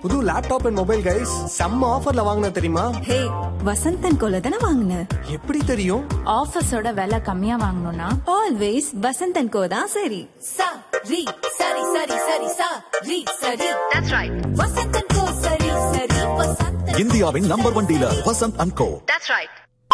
புது laptop and mobile guys செம்ம ஆஃபர்ல வாங்கின தெரியுமா ஹே வசந்தன் கோல தானே வாங்கின எப்படி தெரியும் ஆஃபீஸோட விலை கம்மியா வாங்கணும்னா ஆல்வேஸ் வசந்தன் கோ தான் சரி sa ri sari sari sari sa ri sari that's right vasantan ko sari sari vasantan இந்தியாவின் number one dealer Vasanth and co that's right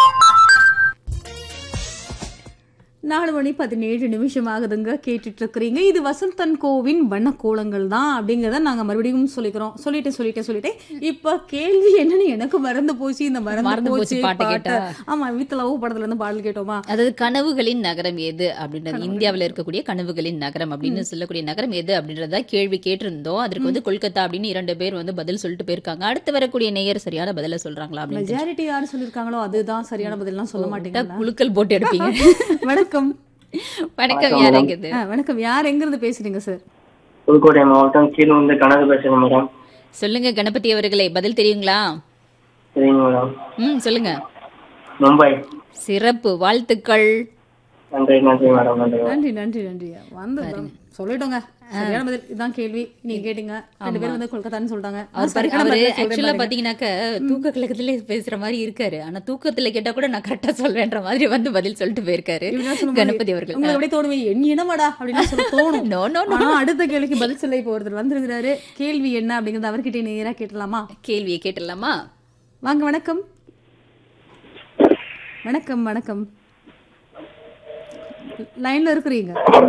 நாலு மணி பதினேழு நிமிஷம் ஆகுதுங்க கேட்டுட்டு இருக்கிறீங்க இது வசந்தன் கோவின் வண்ணக்கோலங்கள் தான் அப்படிங்கறத நாங்க மறுபடியும் சொல்லிக்கிறோம் சொல்லிட்டேன் சொல்லிட்டேன் சொல்லிட்டேன் இப்ப கேள்வி என்னன்னு எனக்கு மறந்து போச்சு இந்த மறந்து மறந்து போச்சு போச்சு பாட்டு பாட்டு கேட்டா. ஆமா வித் லவ் படத்துல இருந்து பாடல் கேட்டோமா அதாவது கனவுகளின் நகரம் எது அப்படின்றது இந்தியாவில் இருக்கக்கூடிய கனவுகளின் நகரம் அப்படின்னு சொல்லக்கூடிய நகரம் எது அப்படின்றத கேள்வி கேட்டிருந்தோம் அதற்கு வந்து கொல்கத்தா அப்படின்னு இரண்டு பேர் வந்து பதில் சொல்லிட்டு போயிருக்காங்க அடுத்து வரக்கூடிய நேயர் சரியான பதில சொல்றாங்களா அப்படின்னு மெஜாரிட்டி யாரு சொல்லிருக்காங்களோ அதுதான் சரியான பதிலாம் சொல்ல மாட்டேங்க குழுக்கள் போட்டு எடுப்பீங்க வணக்கம் வணக்கம் யாரெங்குது ஆ, வணக்கம் யார் எங்க இருந்து பேசுறீங்க சார் புதுக்கோட்டை மாவட்டம் கீழ் வந்து கணக்கு பேசுறேன் மேடம் சொல்லுங்க கணபதி அவர்களே பதில் தெரியுங்களா சரிங்க மேடம் ம் சொல்லுங்க மும்பை சிறப்பு வாழ்த்துக்கள் நன்றி நன்றி மேடம் நன்றி மேடம் நன்றி நன்றி நன்றி வந்து சொல்லிட்டோங்க சரியான பதில் இதான் கேள்வி நீங்க கேட்டீங்க ரெண்டு பேரும் வந்து கொல்கத்தான்னு சொல்லிட்டாங்க அவர் பாரு- சரியான அவரு பதில் சொல்றேன் ஆக்சுவலா பாருங்க. பாத்தீங்கன்னாக்க தூக்க கலக்கத்துல பேசுற மாதிரி இருக்காரு ஆனா தூக்கத்துல கேட்டா கூட நான் கரெக்டா சொல்வேன்ற மாதிரி வந்து பதில் சொல்லிட்டு போயிருக்காரு இப்படிலாம் சொல்லும்போது கணபதி அவர்கள் உங்களுக்கு அப்படியே தோணுமே என் இனமாடா அப்படின்னு சொல்ல தோணும் No, no, no. ஆனா அடுத்த கேள்விக்கு பதில் சொல்ல இப்போ ஒருத்தர் வந்திருக்கிறாரு கேள்வி என்ன அப்படிங்கறது அவர்கிட்ட நேரா கேட்டலாமா கேள்வியை கேட்டலாமா வாங்க வணக்கம் வணக்கம் வணக்கம் லைன்ல இருக்கிறீங்க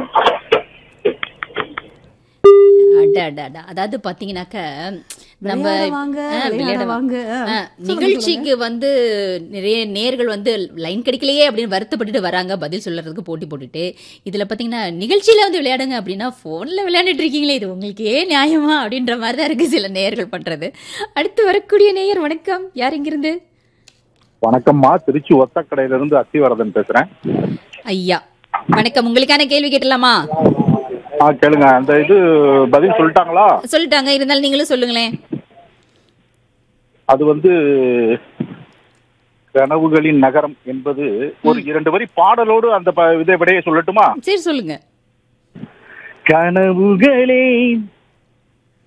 அட, அட, அட. அதாவது பாத்தீங்கன்னாக்க நம்ம விளையாட வாங்க, ஆ, விளையாட விளையாட வாங்க. ஆ, ஆ, நிகழ்ச்சிக்கு வந்து நிறைய நேர்கள் வந்து லைன் கிடைக்கலையே அப்படின்னு வருத்தப்பட்டுட்டு வராங்க பதில் சொல்றதுக்கு போட்டி போட்டுட்டு இதுல பாத்தீங்கன்னா நிகழ்ச்சியில வந்து விளையாடுங்க அப்படின்னா போன்ல விளையாண்டுட்டு இருக்கீங்களே இது உங்களுக்கு ஏன் நியாயமா அப்படின்ற மாதிரி தான் இருக்கு சில நேயர்கள் பண்றது அடுத்து வரக்கூடிய நேயர் வணக்கம் யார் இங்கிருந்து வணக்கம்மா திருச்சி ஒத்தக்கடையில இருந்து அத்திவரதன் பேசுறேன் ஐயா வணக்கம் உங்களுக்கான கேள்வி கேட்டலாமா ஆ கேளுங்க அந்த இது பதில் சொல்லிட்டாங்களா சொல்லிட்டாங்க இருந்தாலும் நீங்களும் சொல்லுங்களேன் அது வந்து கனவுகளின் நகரம் என்பது ஒரு இரண்டு வரி பாடலோடு அந்த ப- இதை விடையை சொல்லட்டுமா சரி சொல்லுங்க கனவுகளே